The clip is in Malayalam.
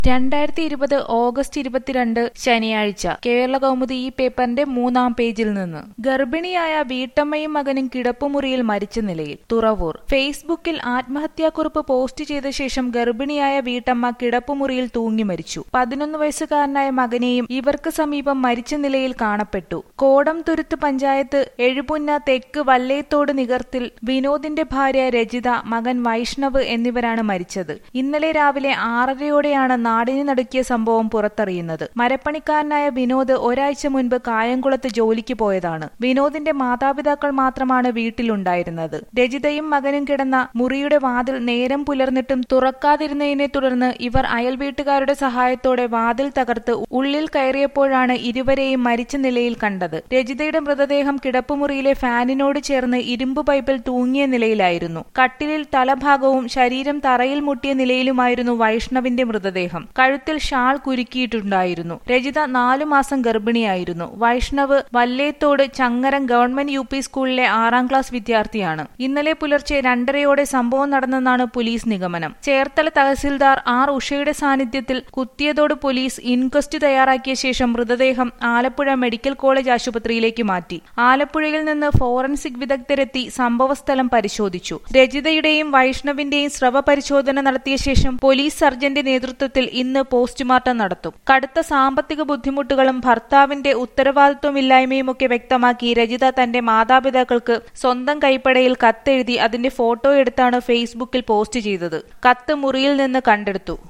രണ്ടായിരത്തി ഇരുപത് ഓഗസ്റ്റ് ഇരുപത്തിരണ്ട് ശനിയാഴ്ച കേരള കൗമുദി ഈ പേപ്പറിന്റെ മൂന്നാം പേജിൽ നിന്ന് ഗർഭിണിയായ വീട്ടമ്മയും മകനും കിടപ്പുമുറിയിൽ മരിച്ച നിലയിൽ തുറവൂർ ഫേസ്ബുക്കിൽ ആത്മഹത്യാക്കുറിപ്പ് പോസ്റ്റ് ചെയ്ത ശേഷം ഗർഭിണിയായ വീട്ടമ്മ കിടപ്പുമുറിയിൽ തൂങ്ങി മരിച്ചു പതിനൊന്ന് വയസ്സുകാരനായ മകനെയും ഇവർക്ക് സമീപം മരിച്ച നിലയിൽ കാണപ്പെട്ടു കോടം തുരുത്ത് പഞ്ചായത്ത് എഴുപുന്ന തെക്ക് വല്ലേത്തോട് നികർത്തിൽ വിനോദിന്റെ ഭാര്യ രജിത മകൻ വൈഷ്ണവ് എന്നിവരാണ് മരിച്ചത് ഇന്നലെ രാവിലെ ആറരയോടെയാണ് നാടിനെ നടുക്കിയ സംഭവം പുറത്തറിയുന്നത് മരപ്പണിക്കാരനായ വിനോദ് ഒരാഴ്ച മുൻപ് കായംകുളത്ത് ജോലിക്ക് പോയതാണ് വിനോദിന്റെ മാതാപിതാക്കൾ മാത്രമാണ് വീട്ടിലുണ്ടായിരുന്നത് രജിതയും മകനും കിടന്ന മുറിയുടെ വാതിൽ നേരം പുലർന്നിട്ടും തുറക്കാതിരുന്നതിനെ തുടർന്ന് ഇവർ അയൽ വീട്ടുകാരുടെ സഹായത്തോടെ വാതിൽ തകർത്ത് ഉള്ളിൽ കയറിയപ്പോഴാണ് ഇരുവരെയും മരിച്ച നിലയിൽ കണ്ടത് രജിതയുടെ മൃതദേഹം കിടപ്പുമുറിയിലെ ഫാനിനോട് ചേർന്ന് ഇരുമ്പ് പൈപ്പിൽ തൂങ്ങിയ നിലയിലായിരുന്നു കട്ടിലിൽ തലഭാഗവും ശരീരം തറയിൽ മുട്ടിയ നിലയിലുമായിരുന്നു വൈഷ്ണവിന്റെ മൃതദേഹം കഴുത്തിൽ ഷാൾ കുരുക്കിയിട്ടുണ്ടായിരുന്നു രജിത നാലു മാസം ഗർഭിണിയായിരുന്നു Vaishnav Vallethode Changaram government U P സ്കൂളിലെ ആറാം ക്ലാസ് വിദ്യാർത്ഥിയാണ് ഇന്നലെ പുലർച്ചെ രണ്ടരയോടെ സംഭവം നടന്നെന്നാണ് പോലീസ് നിഗമനം ചേർത്തല തഹസിൽദാർ ആർ ഉഷയുടെ സാന്നിധ്യത്തിൽ കുത്തിയതോട് പോലീസ് ഇൻക്വസ്റ്റ് തയ്യാറാക്കിയ ശേഷം മൃതദേഹം ആലപ്പുഴ മെഡിക്കൽ കോളേജ് ആശുപത്രിയിലേക്ക് മാറ്റി ആലപ്പുഴയിൽ നിന്ന് ഫോറൻസിക് വിദഗ്ധരെത്തി സംഭവസ്ഥലം പരിശോധിച്ചു രജിതയുടെയും വൈഷ്ണവിന്റെയും സ്രവ പരിശോധന നടത്തിയ ശേഷം പോലീസ് സർജന്റെ നേതൃത്വത്തിൽ ഇന്ന് പോസ്റ്റ്മോർട്ടം നടത്തും കടുത്ത സാമ്പത്തിക ബുദ്ധിമുട്ടുകളും ഭർത്താവിന്റെ ഉത്തരവാദിത്വമില്ലായ്മയുമൊക്കെ വ്യക്തമാക്കി രജിത തന്റെ മാതാപിതാക്കൾക്ക് സ്വന്തം കൈപ്പടയിൽ കത്തെഴുതി അതിന്റെ ഫോട്ടോ എടുത്താണ് ഫേസ്ബുക്കിൽ പോസ്റ്റ് ചെയ്തത് കത്ത് മുറിയിൽ നിന്ന് കണ്ടെടുത്തു